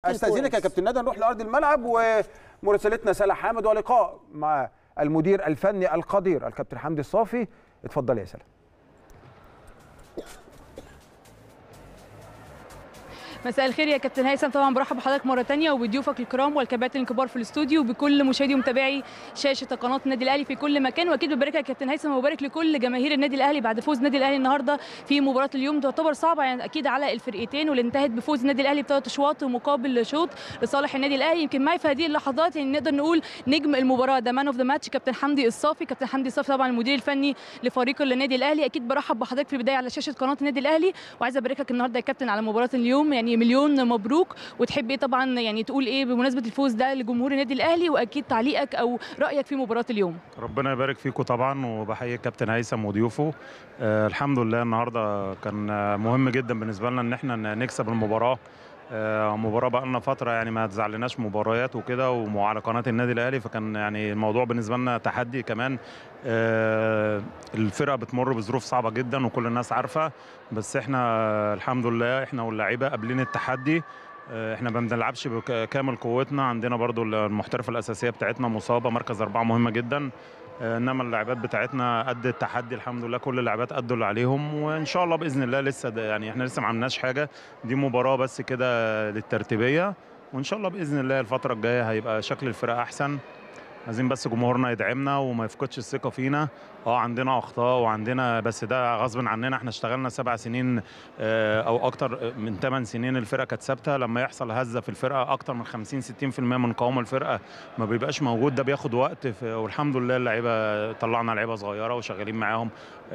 استاذنك يا كابتن ندى نروح لارض الملعب ومراسلتنا سلا حامد ولقاء مع المدير الفني القدير الكابتن حمدي الصافي اتفضل يا سلا مساء الخير يا كابتن هيثم طبعا برحب بحضرتك مره ثانيه وبضيوفك الكرام والكباتن الكبار في الاستوديو وبكل مشاهدي ومتابعي شاشه قناه النادي الاهلي في كل مكان واكيد ببارك لك يا كابتن هيثم وبارك لكل جماهير النادي الاهلي بعد فوز النادي الاهلي النهارده في مباراه اليوم تعتبر صعبه يعني اكيد على الفرقتين واللي انتهت بفوز النادي الاهلي بثلاث اشواط مقابل شوط لصالح النادي الاهلي يمكن معي في هذه اللحظات يعني نقدر نقول نجم المباراه ده مان اوف ذا ماتش كابتن حمدي الصافي كابتن حمدي الصافي طبعا المدير الفني لفريق النادي الاهلي اكيد برحب بحضرتك في البدايه على شاشه قناه النادي الاهلي وعايزه ابارك لك النهارده يا كابتن على مباراه اليوم يعني مليون مبروك وتحب ايه طبعا يعني تقول ايه بمناسبه الفوز ده لجمهور النادي الاهلي واكيد تعليقك او رايك في مباراه اليوم ربنا يبارك فيكم طبعا وبحيي الكابتن هيثم وضيوفه آه الحمد لله النهارده كان آه، مهم جدا بالنسبه لنا ان احنا ن- نكسب المباراه آه، مباراه بقى لنا فتره يعني ما تزعلناش مباريات وكده وعلى قناه النادي الاهلي فكان يعني الموضوع بالنسبه لنا تحدي كمان آه، الفرقه بتمر بظروف صعبه جدا وكل الناس عارفه بس احنا آه، الحمد لله احنا واللعيبه قابلين التحدي آه، احنا ما بنلعبش بكامل قوتنا عندنا برضو المحترفه الاساسيه بتاعتنا مصابه مركز اربعه مهمه جدا آه، انما اللاعبات بتاعتنا قد التحدي الحمد لله كل اللاعبات قدوا اللي عليهم وان شاء الله باذن الله لسه ده يعني احنا لسه ما عملناش حاجه دي مباراه بس كده للترتيبيه وان شاء الله باذن الله الفتره الجايه هيبقى شكل الفرقه احسن عايزين بس جمهورنا يدعمنا وما يفقدش الثقه فينا اه عندنا اخطاء وعندنا بس ده غصب عننا احنا اشتغلنا سبع سنين آه، او اكتر من ثمان سنين الفرقه كانت ثابته لما يحصل هزه في الفرقه اكتر من 50 60% من قوام الفرقه ما بيبقاش موجود ده بياخد وقت في- والحمد لله اللعيبه طلعنا لعيبه صغيره وشغالين معاهم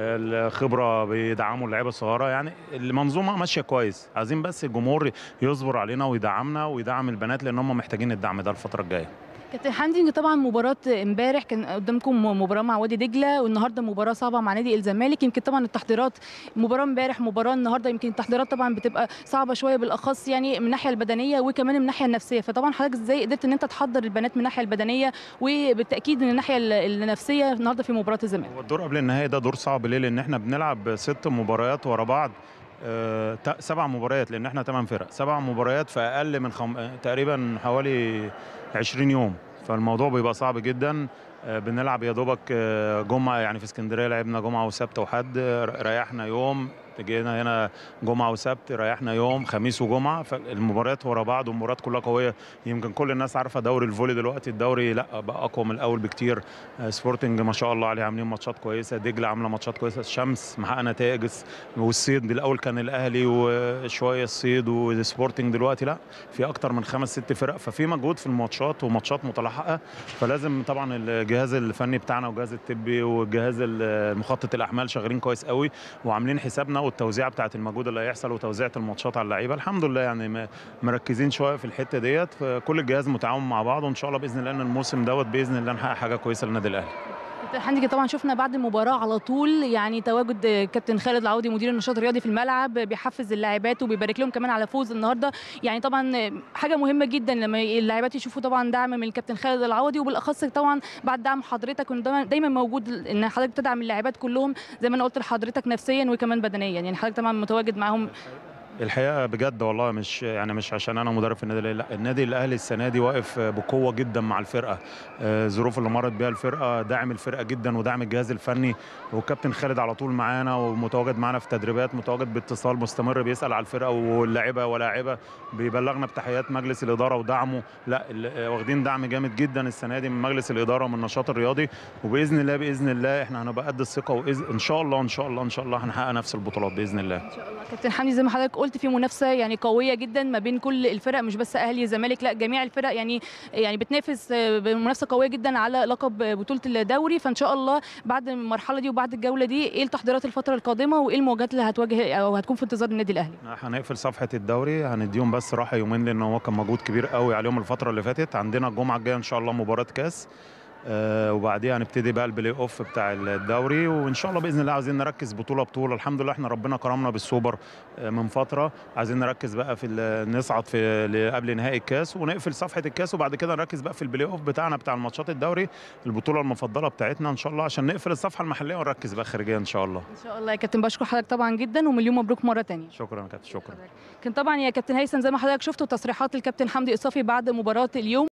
الخبره بيدعموا اللعيبه الصغيره يعني المنظومه ماشيه كويس عايزين بس الجمهور يصبر علينا ويدعمنا ويدعم البنات لان هم محتاجين الدعم ده الفتره الجايه كابتن حمدي طبعا مباراه امبارح كان قدامكم مباراه مع وادي دجله والنهارده مباراه صعبه مع نادي الزمالك يمكن طبعا التحضيرات مباراه امبارح مباراه النهارده يمكن التحضيرات طبعا بتبقى صعبه شويه بالاخص يعني من الناحيه البدنيه وكمان من الناحيه النفسيه فطبعا حضرتك ازاي قدرت ان انت تحضر البنات من الناحيه البدنيه وبالتاكيد من الناحيه ال- النفسيه النهارده في مباراه الزمالك هو الدور قبل النهائي ده دور صعب ليه؟ لان احنا بنلعب ست مباريات ورا بعض آه، تا- سبع مباريات لان احنا ثمان فرق سبع مباريات في اقل من خم... آه، تقريبا حوالي 20 يوم فالموضوع بيبقى صعب جدا آه، بنلعب يا دوبك آه، جمعه يعني في اسكندريه لعبنا جمعه وسبت وحد آه، ريحنا يوم جينا هنا جمعه وسبت ريحنا يوم خميس وجمعه فالمباريات ورا بعض والمباريات كلها قويه يمكن كل الناس عارفه دوري الفولي دلوقتي الدوري لا بقى اقوى من الاول بكتير آه، سبورتنج ما شاء الله عليه عاملين ماتشات كويسه دجله عامله ماتشات كويسه الشمس محقق نتائج والصيد الاول كان الاهلي وشويه الصيد وسبورتنج دلوقتي لا في اكتر من خمس ست فرق ففي مجهود في الماتشات وماتشات متلاحقه فلازم طبعا الجهاز الفني بتاعنا والجهاز الطبي والجهاز المخطط الاحمال شغالين كويس قوي وعاملين حسابنا والتوزيع بتاعه المجهود اللي هيحصل وتوزيعه الماتشات على اللعيبه الحمد لله يعني م- مركزين شويه في الحته ديت فكل الجهاز متعاون مع بعض وان شاء الله باذن الله ان الموسم دوت باذن الله نحقق حاجه كويسه للنادي الاهلي كابتن حمدي طبعا شفنا بعد المباراه على طول يعني تواجد كابتن خالد العوضي مدير النشاط الرياضي في الملعب بيحفز اللاعبات وبيبارك لهم كمان على فوز النهارده يعني طبعا حاجه مهمه جدا لما اللاعبات يشوفوا طبعا دعم من الكابتن خالد العوضي وبالاخص طبعا بعد دعم حضرتك كنت دايما- دايما موجود ان حضرتك تدعم اللاعبات كلهم زي ما انا قلت لحضرتك نفسيا وكمان بدنيا يعني حضرتك طبعا متواجد معاهم الحقيقه بجد والله مش يعني مش عشان انا مدرب في النادي الاهلي لا النادي الاهلي السنه دي واقف بقوه جدا مع الفرقه آه، الظروف اللي مرت بيها الفرقه داعم الفرقه جدا ودعم الجهاز الفني والكابتن خالد على طول معانا ومتواجد معانا في تدريبات متواجد باتصال مستمر بيسال على الفرقه واللاعيبه ولاعيبه بيبلغنا بتحيات مجلس الاداره ودعمه لا ال- آه، واخدين دعم جامد جدا السنه دي من مجلس الاداره ومن النشاط الرياضي وباذن الله باذن الله احنا هنبقى قد الثقه وان شاء الله ان شاء الله ان شاء الله هنحقق نفس البطولات باذن الله ان شاء الله كابتن حمدي زي ما حضرتك قلت في منافسه يعني قويه جدا ما بين كل الفرق مش بس اهلي زمالك لا جميع الفرق يعني يعني بتنافس آه، بمنافسه قويه جدا على لقب بطوله الدوري فان شاء الله بعد المرحله دي وبعد الجوله دي ايه التحضيرات الفتره القادمه وايه المواجهات اللي هتواجه او هتكون في انتظار النادي الاهلي هنقفل صفحة الدوري هنديهم بس راحة يومين لأن هو كان مجهود كبير قوي عليهم الفترة اللي فاتت عندنا الجمعة الجاية إن شاء الله مباراة كاس آه، وبعديها هنبتدي بقى البلاي اوف بتاع الدوري وان شاء الله باذن الله عايزين نركز بطوله بطوله الحمد لله احنا ربنا كرمنا بالسوبر آه، من فتره عايزين نركز بقى في ال- نصعد في ل- قبل نهائي الكاس ونقفل صفحه الكاس وبعد كده نركز بقى في البلاي اوف بتاعنا بتاع الماتشات الدوري البطوله المفضله بتاعتنا ان شاء الله عشان نقفل الصفحه المحليه ونركز بقى خارجيا ان شاء الله ان شاء الله يا كابتن بشكر حضرتك طبعا جدا ومليون مبروك مره تانية شكرا يا كابتن شكرا كان طبعا يا كابتن هيثم زي ما حضرتك شفتوا تصريحات الكابتن حمدي الصافي بعد مباراه اليوم